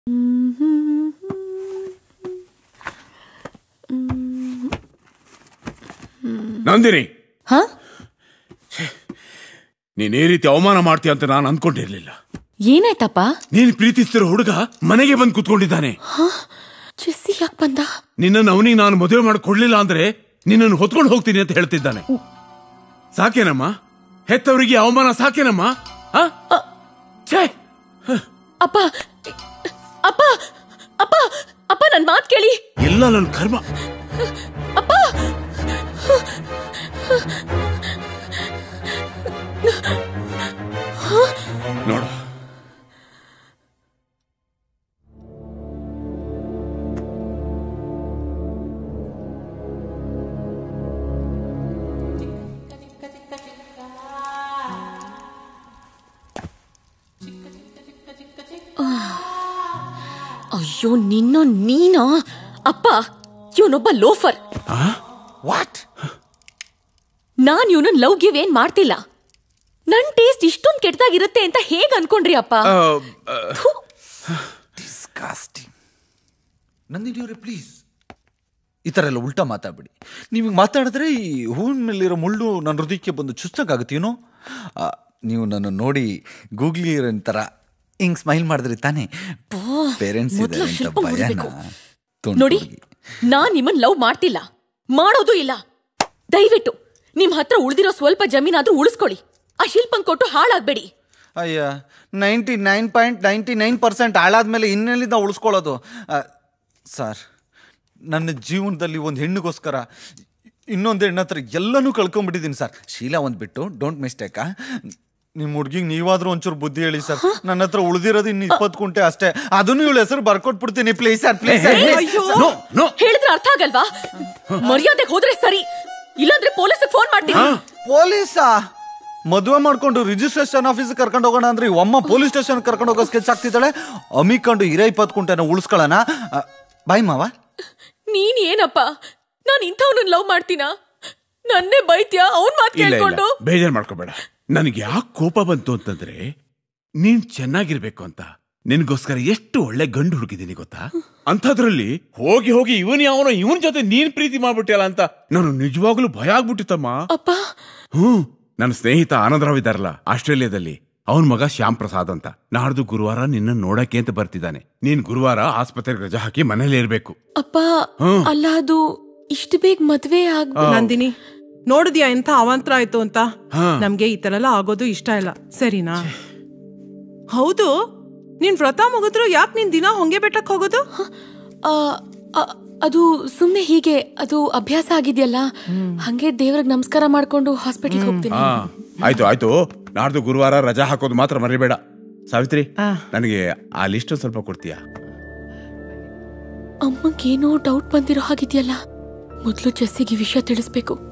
ನಂದಿನಿ ಹ ನೀನ್ ಈ ರೀತಿ ಅವಮಾನ ಮಾಡ್ತೀಯ ಅಂತ ನಾನು ಅನ್ಕೊಂಡಿರ್ಲಿಲ್ಲ ಏನಾಯ್ತಪ್ಪ ನೀನ್ ಪ್ರೀತಿಸ್ತಿರೋ ಹುಡುಗ ಮನೆಗೆ ಬಂದು ಕುತ್ಕೊಂಡಿದ್ದಾನೆ ಚೆಸ್ಸಿ ಯಾಕೆ ಬಂದ ನಿನ್ನನ್ನು ಅವನಿಗೆ ನಾನು ಮದುವೆ ಮಾಡಿಕೊಡ್ಲಿಲ್ಲ ಅಂದ್ರೆ ನಿನ್ನನ್ನು ಹೊತ್ಕೊಂಡು ಹೋಗ್ತೀನಿ ಅಂತ ಹೇಳ್ತಿದ್ದಾನೆ ಸಾಕೇನಮ್ಮ ಹೆತ್ತವರಿಗೆ ಅವಮಾನ ಸಾಕೇನಮ್ಮ ಆ? ಛೇ ಅಪ್ಪ ಅಪ್ಪ ಅಪ್ಪ ಅಪ್ಪ ನನ್ ಮಾತ್ ಕೇಳಿ ಎಲ್ಲ ನನ್ನ ಕರ್ಮ ಅಪ್ಪ ನೋಡು ಅಯ್ಯೋ ನಿನ್ನ ನೀನ ಅಪ್ಪ ಇವನೊಬ್ಬ ಲೋಫರ್ ವಾಟ್ ನಾನ್ ಇವನನ್ ಲವ್ ಗಿವ್ ಏನ್ ಮಾಡ್ತಿಲ್ಲ ನನ್ ಟೇಸ್ಟ್ ಇಷ್ಟೊಂದ್ ಕೆಟ್ಟದಾಗಿರುತ್ತೆ ಅಂತ ಹೇಗ್ ಅನ್ಕೊಂಡ್ರಿ ಅಪ್ಪ ಆ, ಆ, ಥು. ಡಿಸ್ಕಾಸ್ಟಿಂಗ್ ನಂದಿನಿಯವರೇ ಪ್ಲೀಸ್ ಈ ಥರ ಎಲ್ಲ ಉಲ್ಟಾ ಮಾತಾಡ್ಬಿಡಿ ನೀವು ಮಾತಾಡಿದ್ರೆ ಈ ಹೂವಿನ ಮೇಲಿರೋ ಮುಳ್ಳು ನನ್ನ ಹೃದಯಕ್ಕೆ ಬಂದು ಚುಚ್ಚಕ್ಕಾಗುತ್ತೆ ಏನೋ ನೀವು ನನ್ನ ನೋಡಿ ಗೂಗ್ಲಿ ಥರ ಹಿಂಗ್ ಸ್ಮೈಲ್ ಮಾಡಿದ್ರಿ ತಾನೇ ಪೇರೆಂಟ್ಸ್ ಮೊದ್ಲು ಇದ್ದಾರೆ ಅಂತ ಶಿಲ್ಪ ಭಯನ ಮುರಿಬೇಕು. ನೋಡಿ ನಾನ್ ನಿಮ್ಮನ್ ಲವ್ ಮಾಡ್ತಿಲ್ಲ ಮಾಡೋದು ಇಲ್ಲ ದಯವಿಟ್ಟು ನಿಮ್ ಹತ್ರ ಉಳ್ದಿರೋ ಸ್ವಲ್ಪ ಜಮೀನಾದ್ರೂ ಉಳಿಸ್ಕೊಳ್ಳಿ ಆ ಶಿಲ್ಪನ್ ಕೊಟ್ಟು ಹಾಳಾಗ್ಬೇಡಿ ಅಯ್ಯ ninety nine point ninety nine percent ಹಾಳಾದ್ಮೇಲೆ ಇನ್ನೆಲ್ಲಿಂದ ಉಳಿಸ್ಕೊಳ್ಳೋದು ಸರ್ ನನ್ನ ಜೀವನದಲ್ಲಿ ಒಂದು ಹೆಣ್ಣಿಗೋಸ್ಕರ ಇನ್ನೊಂದು ಹೆಣ್ಣು ಹತ್ರ ಎಲ್ಲನೂ ಕಳ್ಕೊಂಡ್ಬಿಟ್ಟಿದ್ದೀನಿ ಸರ್ ಶೀಲಾ ಒಂದು ಬಿಟ್ಟು ಡೋಂಟ್ ಮಿಸ್ಟೇಕಾ ನಿಮ್ಮ ಹುಡ್ಗಿಗೆ ನೀವಾದ್ರೂ ಒಂಚೂರು ಬುದ್ಧಿ ಹೇಳಿ ಸರ್ ನನ್ನ ಹತ್ರ ಉಳಿದಿರೋದು ಇನ್ನು ಇಪ್ಪತ್ತು ಕುಂಟೆ ಅಷ್ಟೇ ಅದನ್ನು ಇವಳ ಹೆಸರು ಬರ್ಕೊಟ್ಬಿಡ್ತೀನಿ please sir please no no ಹೇಳಿದ್ರೆ ಅರ್ಥ ಆಗಲ್ವಾ ಮರ್ಯಾದೆ ಹೋದ್ರೆ ಸರಿ ಇಲ್ಲಾಂದ್ರೆ ಪೊಲೀಸ್ ಫೋನ್ ಮಾಡ್ತೀನಿ ಪೊಲೀಸಾ ಮದುವೆ ಮಾಡ್ಕೊಂಡು ರಿಜಿಸ್ಟ್ರೇಷನ್ ಆಫೀಸ್ ಕರ್ಕೊಂಡು ಹೋಗೋಣ ಅಂದ್ರೆ ಈ ಅಮ್ಮ ಪೊಲೀಸ್ ಸ್ಟೇಷನ್ ಕರ್ಕೊಂಡು ಹೋಗೋ ಸ್ಕೆಚ್ ಆಗ್ತಿದ್ದಾಳೆ ಅಮ್ಮಿಕೊಂಡು ಇರ ಇಪ್ಪತ್ತು ಕುಂಟೆನ ಉಳಿಸ್ಕೊಳ್ಳೋಣ ಆ, ಬಾಯ್ ಮಾವ ನೀನ್ ಏನಪ್ಪ ನಾನ್ ಇಂಥವ್ನನ್ನ ಲವ್ ಮಾಡ್ತೀನ ನನ್ನೇ ಬೈತ್ಯಾ ಅವ್ನ್ ಮಾತ್ ಇಲ್ಲ ಇಲ್ಲ ಕೇಳ್ಕೊಂಡು ಬೇಜಾರ್ ಮಾಡ್ಕೋಬೇಡ ನನಗೆ ಯಾಕೆ ಕೋಪ ಬಂತು ಅಂತಂದ್ರೆ ನೀನ್ ಚೆನ್ನಾಗಿರ್ಬೇಕು ಅಂತ ನಿನ್ಗೋಸ್ಕರ ಎಷ್ಟು ಒಳ್ಳೆ ಗಂಡು ಹುಡುಕಿದೀನಿ ಗೊತ್ತಾ ಅಂಥದ್ರಲ್ಲಿ ಹೋಗಿ ಹೋಗಿ ಇವನ್ ಯಾವನೋ ಇವನ್ ಜೊತೆ ನೀನ್ ಪ್ರೀತಿ ಮಾಡ್ಬಿಟ್ಟಿಯಲ್ಲ ಅಂತ ನಾನು ನಿಜವಾಗ್ಲೂ ಭಯ ಆಗ್ಬಿಟ್ಟಿತ್ತಮ್ಮ ಅಪ್ಪ ಹ್ಮ್ ನನ್ನ ಸ್ನೇಹಿತ ಆನಂದರಾವ್ ಇದ್ದಾರಲ್ಲ ಆಸ್ಟ್ರೇಲಿಯಾದಲ್ಲಿ ಅವನ್ ಮಗ ಶ್ಯಾಮ್ ಪ್ರಸಾದ್ ಅಂತ ನಾಡ್ದು ಗುರುವಾರ ನಿನ್ನ ನೋಡಕ್ಕೆ ಅಂತ ಬರ್ತಿದ್ದಾನೆ ನೀನ್ ಗುರುವಾರ ಆಸ್ಪತ್ರೆಗೆ ರಜಾ ಹಾಕಿ ಮನೇಲಿ ಇರ್ಬೇಕು ಅಪ್ಪ ಅಲ್ಲ ಅದು ಇಷ್ಟು ಬೇಗ ಮದ್ವೆ ಆಗ್ ನಂದಿನಿ ನೋಡಿದ್ಯಾ ಎಂತ ಅವಾಂತರ ಆಯ್ತು ಅಂತ ಹಾ. ನಮ್ಗೆ ಈ ತರ ಎಲ್ಲ ಆಗೋದು ಇಷ್ಟ ಇಲ್ಲ ಸರಿನಾ ಹೌದು ನೀನ್ ವ್ರತ ಮುಗಿದ್ರು ಯಾಕೆ ನೀನ್ ದಿನ ಹೊಂಗೆ ಬೆಟ್ಟಕ್ ಹೋಗೋದು ಆ, ಆ, ಅದು ಸುಮ್ನೆ ಹೀಗೆ ಅದು ಅಭ್ಯಾಸ ಆಗಿದ್ಯಲ್ಲ ಹಂಗೆ ದೇವ್ರಿಗೆ ನಮಸ್ಕಾರ ಮಾಡ್ಕೊಂಡು ಹಾಸ್ಪಿಟಲ್ಗೆ ಹೋಗ್ತೀನಿ ಹಾ ಆಯ್ತು ಆಯ್ತು ನಾಡ್ದು ಗುರುವಾರ ರಜಾ ಹಾಕೋದು ಮಾತ್ರ ಮರಿಬೇಡ ಸಾವಿತ್ರಿ ಆ. ನನಗೆ ಆ ಲಿಸ್ಟ್ ಸ್ವಲ್ಪ ಕೊಡ್ತೀಯಾ ಅಮ್ಮಂಗೇನೋ ಡೌಟ್ ಬಂದಿರೋ ಹಾಗಿದ್ಯಲ್ಲ ಮೊದ್ಲು ಚೆಸ್ಸಿಗೆ ವಿಷಯ ತಿಳಿಸ್ಬೇಕು